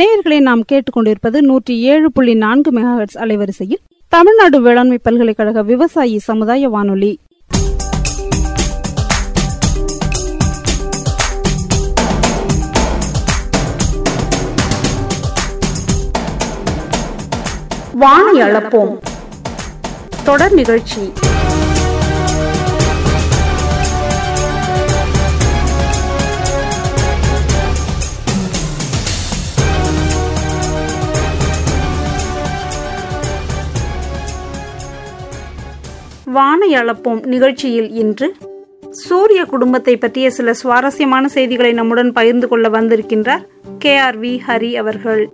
நேயர்களை நாம் கேட்டுக்கொண்டிருப்பது நூற்றி ஏழு புள்ளி நான்கு மெகாஹெட்ஸ் அலைவரிசையில் தமிழ்நாடு வேளாண்மை பல்கலைக்கழக விவசாயி சமுதாய வானொலி வானை அளப்போம் தொடர் நிகழ்ச்சி வானை அளப்போம் நிகழ்ச்சியில் இன்று சூரிய குடும்பத்தை பற்றிய சில சுவாரஸ்யமான செய்திகளை நம்முடன் பகிர்ந்து கொள்ள வந்திருக்கின்றார் கே ஆர் வி ஹரி அவர்கள்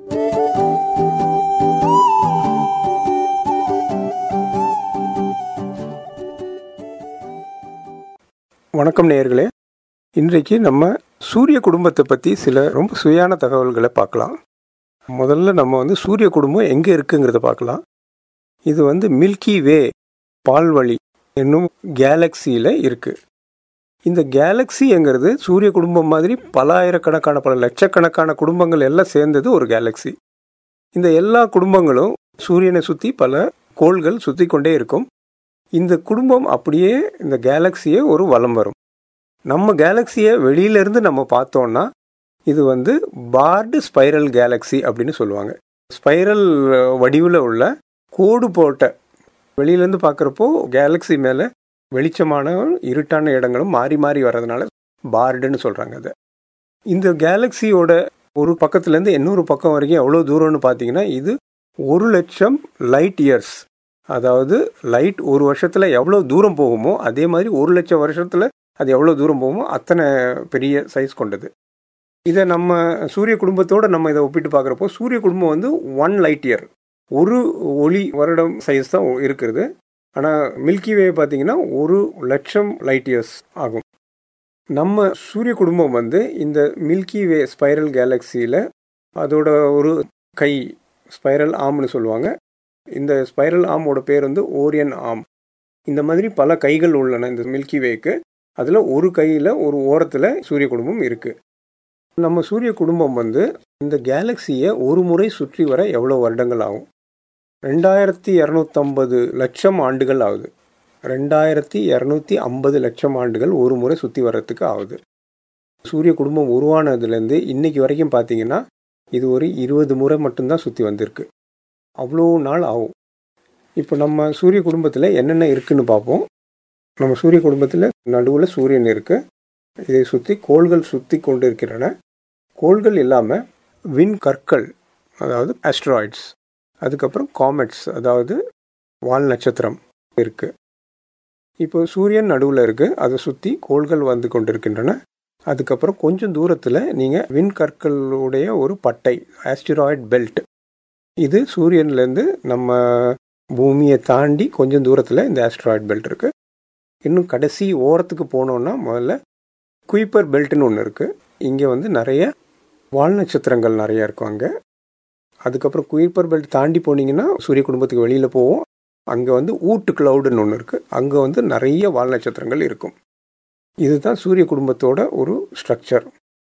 வணக்கம் நேயர்களே இன்றைக்கு நம்ம சூரிய குடும்பத்தை பற்றி சில ரொம்ப சுயான தகவல்களை பார்க்கலாம் முதல்ல நம்ம வந்து சூரிய குடும்பம் எங்கே இருக்குங்கிறத பார்க்கலாம் இது வந்து மில்கி வே பால்வழி என்னும் கேலக்சியில் இருக்குது இந்த கேலக்சிங்கிறது சூரிய குடும்பம் மாதிரி பல ஆயிரக்கணக்கான பல லட்சக்கணக்கான குடும்பங்கள் எல்லாம் சேர்ந்தது ஒரு கேலக்சி இந்த எல்லா குடும்பங்களும் சூரியனை சுற்றி பல கோள்கள் சுற்றி கொண்டே இருக்கும் இந்த குடும்பம் அப்படியே இந்த கேலக்சியை ஒரு வலம் வரும் நம்ம கேலக்சியை வெளியிலேருந்து நம்ம பார்த்தோம்னா இது வந்து பார்டு ஸ்பைரல் கேலக்சி அப்படின்னு சொல்லுவாங்க ஸ்பைரல் வடிவில் உள்ள கோடு போட்ட வெளியிலேருந்து பார்க்குறப்போ கேலக்சி மேலே வெளிச்சமான இருட்டான இடங்களும் மாறி மாறி வர்றதுனால பார்டுன்னு சொல்கிறாங்க அதை இந்த கேலக்சியோட ஒரு பக்கத்துலேருந்து இன்னொரு பக்கம் வரைக்கும் எவ்வளோ தூரம்னு பார்த்தீங்கன்னா இது ஒரு லட்சம் லைட் இயர்ஸ் அதாவது லைட் ஒரு வருஷத்தில் எவ்வளோ தூரம் போகுமோ அதே மாதிரி ஒரு லட்சம் வருஷத்தில் அது எவ்வளோ தூரம் போகுமோ அத்தனை பெரிய சைஸ் கொண்டது இதை நம்ம சூரிய குடும்பத்தோடு நம்ம இதை ஒப்பிட்டு பார்க்குறப்போ சூரிய குடும்பம் வந்து ஒன் லைட் இயர் ஒரு ஒளி வருடம் சைஸ் தான் இருக்கிறது ஆனால் மில்கி வே பார்த்தீங்கன்னா ஒரு லட்சம் லைட் இயர்ஸ் ஆகும் நம்ம சூரிய குடும்பம் வந்து இந்த மில்கி வே ஸ்பைரல் கேலக்சியில் அதோட ஒரு கை ஸ்பைரல் ஆம்னு சொல்லுவாங்க இந்த ஸ்பைரல் ஆமோட பேர் வந்து ஓரியன் ஆம் இந்த மாதிரி பல கைகள் உள்ளன இந்த மில்கி வேக்கு அதில் ஒரு கையில் ஒரு ஓரத்தில் சூரிய குடும்பம் இருக்குது நம்ம சூரிய குடும்பம் வந்து இந்த கேலக்சியை ஒரு முறை சுற்றி வர எவ்வளோ வருடங்கள் ஆகும் ரெண்டாயிரத்தி இரநூத்தம்பது லட்சம் ஆண்டுகள் ஆகுது ரெண்டாயிரத்தி இரநூத்தி ஐம்பது லட்சம் ஆண்டுகள் ஒரு முறை சுற்றி வர்றதுக்கு ஆகுது சூரிய குடும்பம் உருவானதுலேருந்து இன்னைக்கு வரைக்கும் பார்த்தீங்கன்னா இது ஒரு இருபது முறை மட்டும்தான் சுற்றி வந்திருக்கு அவ்வளோ நாள் ஆகும் இப்போ நம்ம சூரிய குடும்பத்தில் என்னென்ன இருக்குன்னு பார்ப்போம் நம்ம சூரிய குடும்பத்தில் நடுவில் சூரியன் இருக்குது இதை சுற்றி கோள்கள் சுற்றி கொண்டு இருக்கின்றன கோள்கள் இல்லாமல் விண் கற்கள் அதாவது ஆஸ்ட்ராய்ட்ஸ் அதுக்கப்புறம் காமெட்ஸ் அதாவது வால் நட்சத்திரம் இருக்குது இப்போ சூரியன் நடுவில் இருக்குது அதை சுற்றி கோள்கள் வந்து கொண்டிருக்கின்றன அதுக்கப்புறம் கொஞ்சம் தூரத்தில் நீங்கள் விண்கற்களுடைய ஒரு பட்டை ஆஸ்டிராய்ட் பெல்ட் இது சூரியன்லேருந்து நம்ம பூமியை தாண்டி கொஞ்சம் தூரத்தில் இந்த ஆஸ்ட்ராய்ட் பெல்ட் இருக்குது இன்னும் கடைசி ஓரத்துக்கு போனோன்னா முதல்ல குயிப்பர் பெல்ட்னு ஒன்று இருக்குது இங்கே வந்து நிறைய வால் நட்சத்திரங்கள் நிறைய இருக்கும் அங்கே அதுக்கப்புறம் குயிப்பர் பெல்ட் தாண்டி போனீங்கன்னா சூரிய குடும்பத்துக்கு வெளியில் போவோம் அங்கே வந்து ஊட்டு கிளவுடுன்னு ஒன்று இருக்குது அங்கே வந்து நிறைய வால் நட்சத்திரங்கள் இருக்கும் இதுதான் சூரிய குடும்பத்தோட ஒரு ஸ்ட்ரக்சர்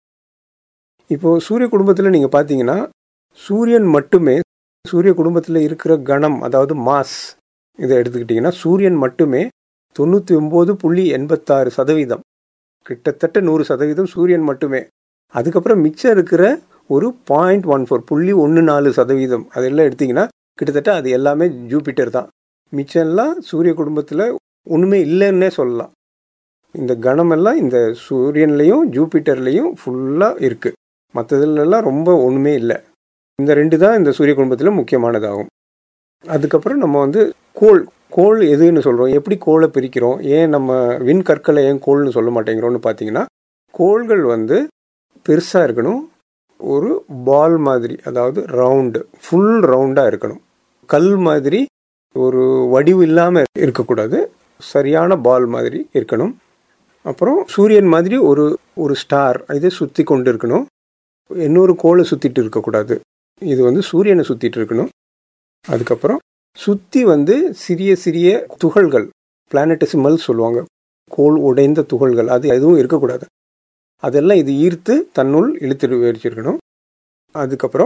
இப்போது சூரிய குடும்பத்தில் நீங்கள் பார்த்தீங்கன்னா சூரியன் மட்டுமே சூரிய குடும்பத்தில் இருக்கிற கணம் அதாவது மாஸ் இதை எடுத்துக்கிட்டிங்கன்னா சூரியன் மட்டுமே தொண்ணூற்றி ஒம்பது புள்ளி எண்பத்தாறு சதவீதம் கிட்டத்தட்ட நூறு சதவீதம் சூரியன் மட்டுமே அதுக்கப்புறம் மிச்சம் இருக்கிற ஒரு பாயிண்ட் ஒன் ஃபோர் புள்ளி ஒன்று நாலு சதவீதம் அதெல்லாம் எடுத்திங்கன்னா கிட்டத்தட்ட அது எல்லாமே ஜூபிட்டர் தான் மிச்சம்லாம் சூரிய குடும்பத்தில் ஒன்றுமே இல்லைன்னே சொல்லலாம் இந்த கணமெல்லாம் இந்த சூரியன்லேயும் ஜூபிட்டர்லேயும் ஃபுல்லாக இருக்குது மற்றதுலலாம் ரொம்ப ஒன்றுமே இல்லை இந்த ரெண்டு தான் இந்த சூரிய குடும்பத்தில் முக்கியமானதாகும் அதுக்கப்புறம் நம்ம வந்து கோள் கோள் எதுன்னு சொல்கிறோம் எப்படி கோளை பிரிக்கிறோம் ஏன் நம்ம விண்கற்களை ஏன் கோள்னு சொல்ல மாட்டேங்கிறோம்னு பார்த்தீங்கன்னா கோள்கள் வந்து பெருசாக இருக்கணும் ஒரு பால் மாதிரி அதாவது ரவுண்டு ஃபுல் ரவுண்டாக இருக்கணும் கல் மாதிரி ஒரு வடிவு இல்லாமல் இருக்கக்கூடாது சரியான பால் மாதிரி இருக்கணும் அப்புறம் சூரியன் மாதிரி ஒரு ஒரு ஸ்டார் இதை சுற்றி கொண்டு இருக்கணும் இன்னொரு கோளை சுற்றிட்டு இருக்கக்கூடாது இது வந்து சூரியனை சுற்றிட்டு இருக்கணும் அதுக்கப்புறம் சுற்றி வந்து சிறிய சிறிய துகள்கள் பிளானட்டிசிமல் சொல்லுவாங்க கோள் உடைந்த துகள்கள் அது எதுவும் இருக்கக்கூடாது அதெல்லாம் இது ஈர்த்து தன்னுள் இழுத்து வச்சிருக்கணும் அதுக்கப்புறம்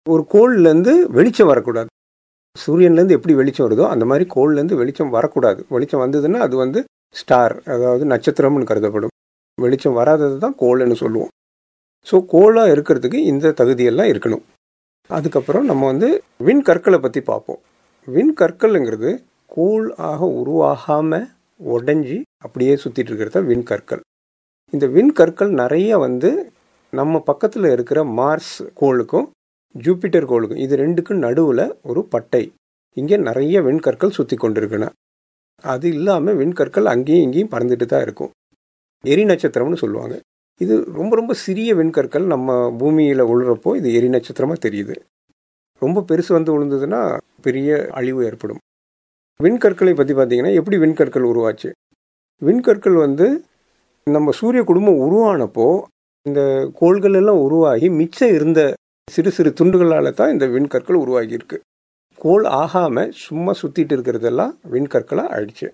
ஒரு கோள்லேருந்து வெளிச்சம் வரக்கூடாது சூரியன்லேருந்து எப்படி வெளிச்சம் வருதோ அந்த மாதிரி கோள்லேருந்து வெளிச்சம் வரக்கூடாது வெளிச்சம் வந்ததுன்னா அது வந்து ஸ்டார் அதாவது நட்சத்திரம்னு கருதப்படும் வெளிச்சம் வராதது தான் கோள்னு சொல்லுவோம் ஸோ கோளாக இருக்கிறதுக்கு இந்த தகுதியெல்லாம் இருக்கணும் அதுக்கப்புறம் நம்ம வந்து விண்கற்களை பற்றி பார்ப்போம் விண்கற்கள்ங்கிறது கோள் ஆக உருவாகாமல் உடஞ்சி அப்படியே சுற்றிட்டு இருக்கிறது தான் விண்கற்கள் இந்த விண்கற்கள் நிறைய வந்து நம்ம பக்கத்தில் இருக்கிற மார்ஸ் கோளுக்கும் ஜூபிட்டர் கோளுக்கும் இது ரெண்டுக்கும் நடுவில் ஒரு பட்டை இங்கே நிறைய விண்கற்கள் சுற்றி கொண்டிருக்குன அது இல்லாமல் விண்கற்கள் அங்கேயும் இங்கேயும் பறந்துட்டு தான் இருக்கும் எரி நட்சத்திரம்னு சொல்லுவாங்க இது ரொம்ப ரொம்ப சிறிய விண்கற்கள் நம்ம பூமியில் விழுறப்போ இது எரி நட்சத்திரமாக தெரியுது ரொம்ப பெருசு வந்து விழுந்ததுன்னா பெரிய அழிவு ஏற்படும் விண்கற்களை பற்றி பார்த்தீங்கன்னா எப்படி விண்கற்கள் உருவாச்சு விண்கற்கள் வந்து நம்ம சூரிய குடும்பம் உருவானப்போ இந்த கோள்கள் எல்லாம் உருவாகி மிச்சம் இருந்த சிறு சிறு துண்டுகளால் தான் இந்த விண்கற்கள் உருவாகியிருக்கு கோள் ஆகாமல் சும்மா சுற்றிட்டு இருக்கிறதெல்லாம் விண்கற்களாக ஆயிடுச்சு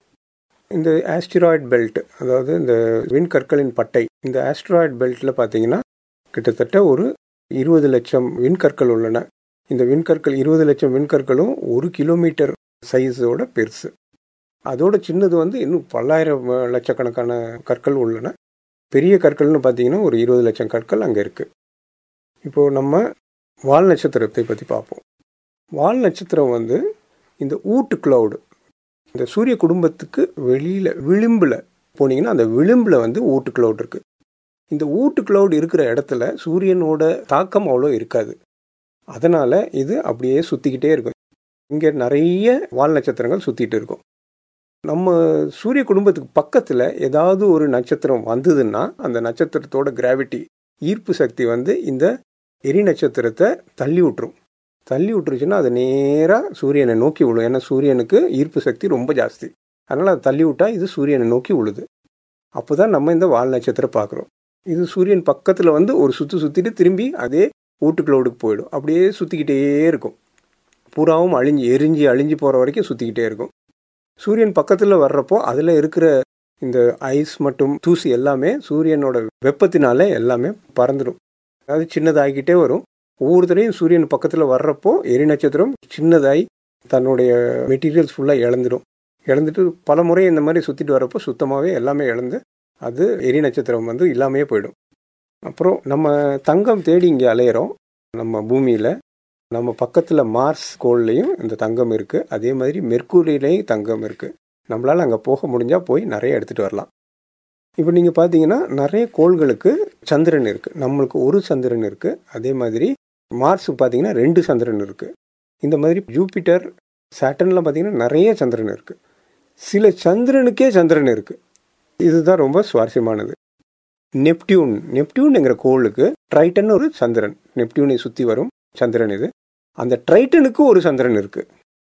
இந்த ஆஸ்டிராய்ட் பெல்ட் அதாவது இந்த விண்கற்களின் பட்டை இந்த ஆஸ்ட்ராய்ட் பெல்ட்டில் பார்த்தீங்கன்னா கிட்டத்தட்ட ஒரு இருபது லட்சம் விண்கற்கள் உள்ளன இந்த விண்கற்கள் இருபது லட்சம் விண்கற்களும் ஒரு கிலோமீட்டர் சைஸோட பெருசு அதோட சின்னது வந்து இன்னும் பல்லாயிரம் லட்சக்கணக்கான கற்கள் உள்ளன பெரிய கற்கள்னு பார்த்தீங்கன்னா ஒரு இருபது லட்சம் கற்கள் அங்கே இருக்குது இப்போது நம்ம வால் நட்சத்திரத்தை பற்றி பார்ப்போம் வால் நட்சத்திரம் வந்து இந்த ஊட்டு கிளவுடு இந்த சூரிய குடும்பத்துக்கு வெளியில் விளிம்பில் போனீங்கன்னா அந்த விளிம்பில் வந்து ஊட்டு கிளவுட் இருக்குது இந்த ஊட்டு கிளவுட் இருக்கிற இடத்துல சூரியனோட தாக்கம் அவ்வளோ இருக்காது அதனால் இது அப்படியே சுற்றிக்கிட்டே இருக்கும் இங்கே நிறைய வால் நட்சத்திரங்கள் சுற்றிட்டு இருக்கும் நம்ம சூரிய குடும்பத்துக்கு பக்கத்தில் ஏதாவது ஒரு நட்சத்திரம் வந்ததுன்னா அந்த நட்சத்திரத்தோட கிராவிட்டி ஈர்ப்பு சக்தி வந்து இந்த எரி நட்சத்திரத்தை தள்ளி விட்டுரும் தள்ளி விட்டுருச்சுன்னா அது நேராக சூரியனை நோக்கி விழும் ஏன்னா சூரியனுக்கு ஈர்ப்பு சக்தி ரொம்ப ஜாஸ்தி அதனால் அதை தள்ளி விட்டால் இது சூரியனை நோக்கி விழுது அப்போ தான் நம்ம இந்த வால் நட்சத்திரம் பார்க்குறோம் இது சூரியன் பக்கத்தில் வந்து ஒரு சுற்று சுற்றிட்டு திரும்பி அதே ஊட்டுக்ளோடுக்கு போயிடும் அப்படியே சுற்றிக்கிட்டே இருக்கும் பூராவும் அழிஞ்சு எரிஞ்சு அழிஞ்சு போகிற வரைக்கும் சுற்றிக்கிட்டே இருக்கும் சூரியன் பக்கத்தில் வர்றப்போ அதில் இருக்கிற இந்த ஐஸ் மற்றும் தூசி எல்லாமே சூரியனோட வெப்பத்தினால எல்லாமே பறந்துடும் அதாவது சின்னதாகிக்கிட்டே வரும் ஒவ்வொரு தடையும் சூரியன் பக்கத்தில் வர்றப்போ எரி நட்சத்திரம் சின்னதாகி தன்னுடைய மெட்டீரியல்ஸ் ஃபுல்லாக இழந்துடும் இழந்துட்டு பல முறை இந்த மாதிரி சுற்றிட்டு வரப்போ சுத்தமாகவே எல்லாமே இழந்து அது எரி நட்சத்திரம் வந்து இல்லாமையே போயிடும் அப்புறம் நம்ம தங்கம் தேடி இங்கே அலையிறோம் நம்ம பூமியில் நம்ம பக்கத்தில் மார்ஸ் கோள்லையும் இந்த தங்கம் இருக்குது அதே மாதிரி மெர்க்கூரியிலையும் தங்கம் இருக்குது நம்மளால் அங்கே போக முடிஞ்சால் போய் நிறைய எடுத்துகிட்டு வரலாம் இப்போ நீங்கள் பார்த்தீங்கன்னா நிறைய கோள்களுக்கு சந்திரன் இருக்குது நம்மளுக்கு ஒரு சந்திரன் இருக்குது அதே மாதிரி மார்ஸ் பார்த்தீங்கன்னா ரெண்டு சந்திரன் இருக்குது இந்த மாதிரி ஜூபிட்டர் சேட்டன்லாம் பார்த்தீங்கன்னா நிறைய சந்திரன் இருக்குது சில சந்திரனுக்கே சந்திரன் இருக்குது இதுதான் ரொம்ப சுவாரஸ்யமானது நெப்டியூன் நெப்டியூன்ங்கிற கோளுக்கு ட்ரைட்டன் ஒரு சந்திரன் நெப்டியூனை சுற்றி வரும் சந்திரன் இது அந்த ட்ரைட்டனுக்கு ஒரு சந்திரன் இருக்குது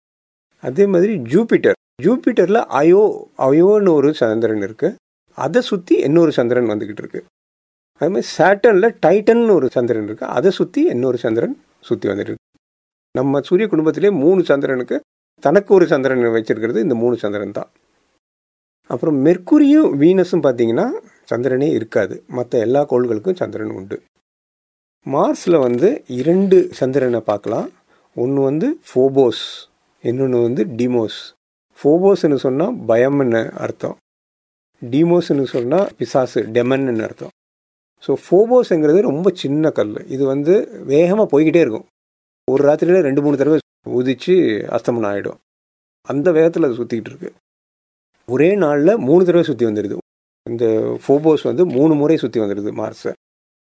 அதே மாதிரி ஜூபிட்டர் ஜூபிட்டரில் அயோ அயோன்னு ஒரு சந்திரன் இருக்குது அதை சுற்றி இன்னொரு சந்திரன் வந்துக்கிட்டு இருக்கு அதே மாதிரி சேட்டனில் டைட்டன் ஒரு சந்திரன் இருக்கு அதை சுற்றி இன்னொரு சந்திரன் சுற்றி வந்துட்டு இருக்கு நம்ம சூரிய குடும்பத்திலே மூணு சந்திரனுக்கு தனக்கு ஒரு சந்திரன் வச்சிருக்கிறது இந்த மூணு சந்திரன் தான் அப்புறம் மெர்க்குரியும் வீனஸும் பார்த்தீங்கன்னா சந்திரனே இருக்காது மற்ற எல்லா கோள்களுக்கும் சந்திரன் உண்டு மார்ஸில் வந்து இரண்டு சந்திரனை பார்க்கலாம் ஒன்று வந்து ஃபோபோஸ் இன்னொன்று வந்து டிமோஸ் ஃபோபோஸ்னு சொன்னால் பயம்னு அர்த்தம் டிமோஸ்னு சொன்னால் பிசாசு டெமன்னு அர்த்தம் ஸோ ஃபோபோஸுங்கிறது ரொம்ப சின்ன கல் இது வந்து வேகமாக போய்கிட்டே இருக்கும் ஒரு ராத்திரியில் ரெண்டு மூணு தடவை உதிச்சு அஸ்தமனம் ஆகிடும் அந்த வேகத்தில் அது சுற்றிக்கிட்டு இருக்கு ஒரே நாளில் மூணு தடவை சுற்றி வந்துடுது இந்த ஃபோபோஸ் வந்து மூணு முறை சுற்றி வந்துடுது மார்ஸை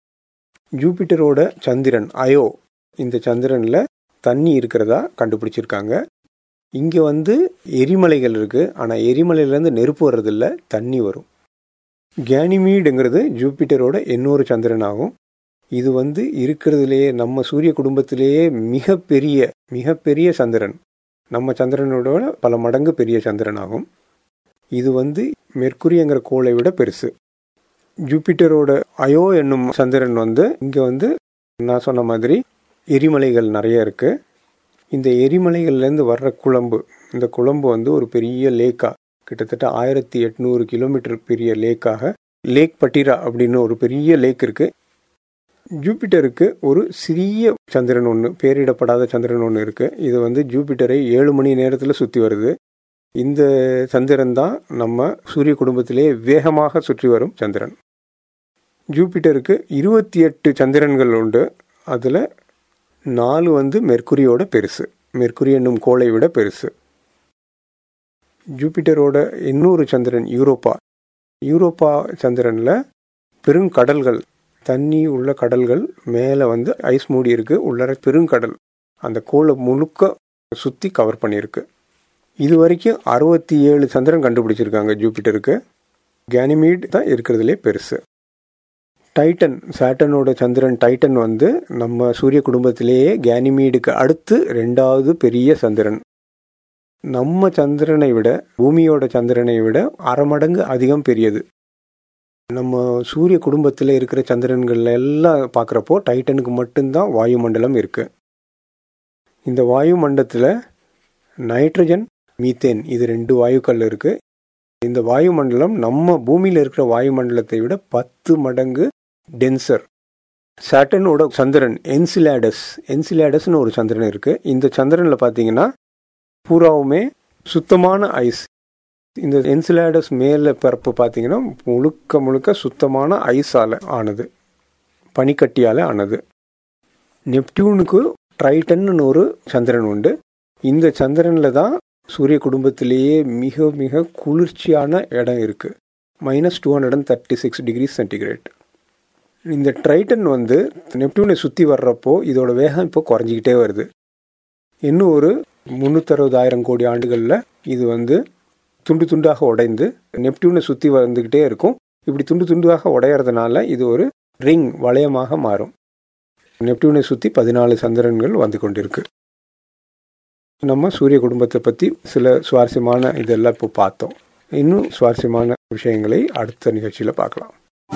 ஜூபிட்டரோட சந்திரன் அயோ இந்த சந்திரனில் தண்ணி இருக்கிறதா கண்டுபிடிச்சிருக்காங்க இங்கே வந்து எரிமலைகள் இருக்குது ஆனால் எரிமலையிலேருந்து நெருப்பு வர்றதில்ல தண்ணி வரும் கேனிமீடுங்கிறது ஜூபிட்டரோட இன்னொரு சந்திரன் ஆகும் இது வந்து இருக்கிறதுலேயே நம்ம சூரிய குடும்பத்திலேயே மிகப்பெரிய மிகப்பெரிய சந்திரன் நம்ம சந்திரனோட பல மடங்கு பெரிய சந்திரன் ஆகும் இது வந்து மெர்க்குரிங்கிற கோளை விட பெருசு ஜூபிட்டரோட அயோ என்னும் சந்திரன் வந்து இங்கே வந்து நான் சொன்ன மாதிரி எரிமலைகள் நிறைய இருக்குது இந்த எரிமலைகள்லேருந்து வர்ற குழம்பு இந்த குழம்பு வந்து ஒரு பெரிய லேக்காக கிட்டத்தட்ட ஆயிரத்தி எட்நூறு கிலோமீட்டர் பெரிய லேக்காக லேக் பட்டிரா அப்படின்னு ஒரு பெரிய லேக் இருக்குது ஜூபிட்டருக்கு ஒரு சிறிய சந்திரன் ஒன்று பேரிடப்படாத சந்திரன் ஒன்று இருக்குது இது வந்து ஜூபிட்டரை ஏழு மணி நேரத்தில் சுற்றி வருது இந்த சந்திரன் தான் நம்ம சூரிய குடும்பத்திலே வேகமாக சுற்றி வரும் சந்திரன் ஜூபிட்டருக்கு இருபத்தி எட்டு சந்திரன்கள் உண்டு அதில் நாலு வந்து மெர்க்குரியோட பெருசு மெர்க்குரி என்னும் கோளை விட பெருசு ஜூபிட்டரோட இன்னொரு சந்திரன் யூரோப்பா யூரோப்பா சந்திரனில் பெருங்கடல்கள் தண்ணி உள்ள கடல்கள் மேலே வந்து ஐஸ் மூடி இருக்கு உள்ளர பெருங்கடல் அந்த கோளை முழுக்க சுற்றி கவர் பண்ணியிருக்கு இது வரைக்கும் அறுபத்தி ஏழு சந்திரன் கண்டுபிடிச்சிருக்காங்க ஜூபிட்டருக்கு கேனிமீட் தான் இருக்கிறதுலே பெருசு டைட்டன் சாட்டனோட சந்திரன் டைட்டன் வந்து நம்ம சூரிய குடும்பத்திலேயே கேனிமீடுக்கு அடுத்து ரெண்டாவது பெரிய சந்திரன் நம்ம சந்திரனை விட பூமியோட சந்திரனை விட அரை மடங்கு அதிகம் பெரியது நம்ம சூரிய குடும்பத்தில் இருக்கிற சந்திரன்கள் எல்லாம் பார்க்குறப்போ டைட்டனுக்கு மட்டும்தான் வாயுமண்டலம் இருக்கு இந்த வாயுமண்டலத்தில் நைட்ரஜன் மீத்தேன் இது ரெண்டு வாயுக்கள் இருக்கு இந்த வாயுமண்டலம் நம்ம பூமியில் இருக்கிற வாயுமண்டலத்தை விட பத்து மடங்கு டென்சர் சாட்டனோட சந்திரன் என்சிலாடஸ் என்சிலாடஸ்னு ஒரு சந்திரன் இருக்கு இந்த சந்திரனில் பார்த்தீங்கன்னா பூராவுமே சுத்தமான ஐஸ் இந்த என்சிலாடஸ் மேலே பரப்பு பார்த்தீங்கன்னா முழுக்க முழுக்க சுத்தமான ஐஸால் ஆனது பனிக்கட்டியால் ஆனது நெப்டியூனுக்கு ட்ரைட்டன்னு ஒரு சந்திரன் உண்டு இந்த சந்திரனில் தான் சூரிய குடும்பத்திலேயே மிக மிக குளிர்ச்சியான இடம் இருக்குது minus two hundred and thirty six degree centigrade இந்த ட்ரைட்டன் வந்து நெப்டியூனை சுற்றி வர்றப்போ இதோட வேகம் இப்போ குறைஞ்சிக்கிட்டே வருது இன்னும் ஒரு முந்நூற்றறுபதாயிரம் கோடி ஆண்டுகளில் இது வந்து துண்டு துண்டாக உடைந்து நெப்டியூனை சுற்றி வந்துக்கிட்டே இருக்கும் இப்படி துண்டு துண்டாக உடையறதுனால இது ஒரு ரிங் வளையமாக மாறும் நெப்டியூனை சுற்றி பதினாலு சந்திரன்கள் வந்து கொண்டிருக்கு நம்ம சூரிய குடும்பத்தை பற்றி சில சுவாரஸ்யமான இதெல்லாம் இப்போ பார்த்தோம் இன்னும் சுவாரஸ்யமான விஷயங்களை அடுத்த நிகழ்ச்சியில் பார்க்கலாம்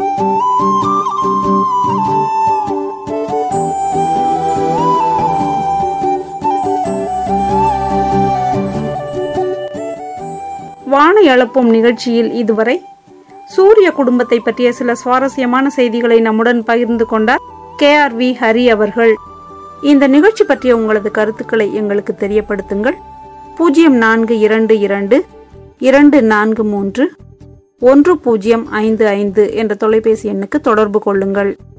வானை அளப்போம் நிகழ்ச்சியில் இதுவரை சூரிய குடும்பத்தை பற்றிய சில சுவாரஸ்யமான செய்திகளை நம்முடன் பகிர்ந்து கொண்டார் கே ஆர் வி ஹரி அவர்கள் இந்த நிகழ்ச்சி பற்றிய உங்களது கருத்துக்களை எங்களுக்கு தெரியப்படுத்துங்கள் பூஜ்ஜியம் நான்கு இரண்டு இரண்டு இரண்டு நான்கு மூன்று ஒன்று பூஜ்ஜியம் ஐந்து ஐந்து என்ற தொலைபேசி எண்ணுக்கு தொடர்பு கொள்ளுங்கள்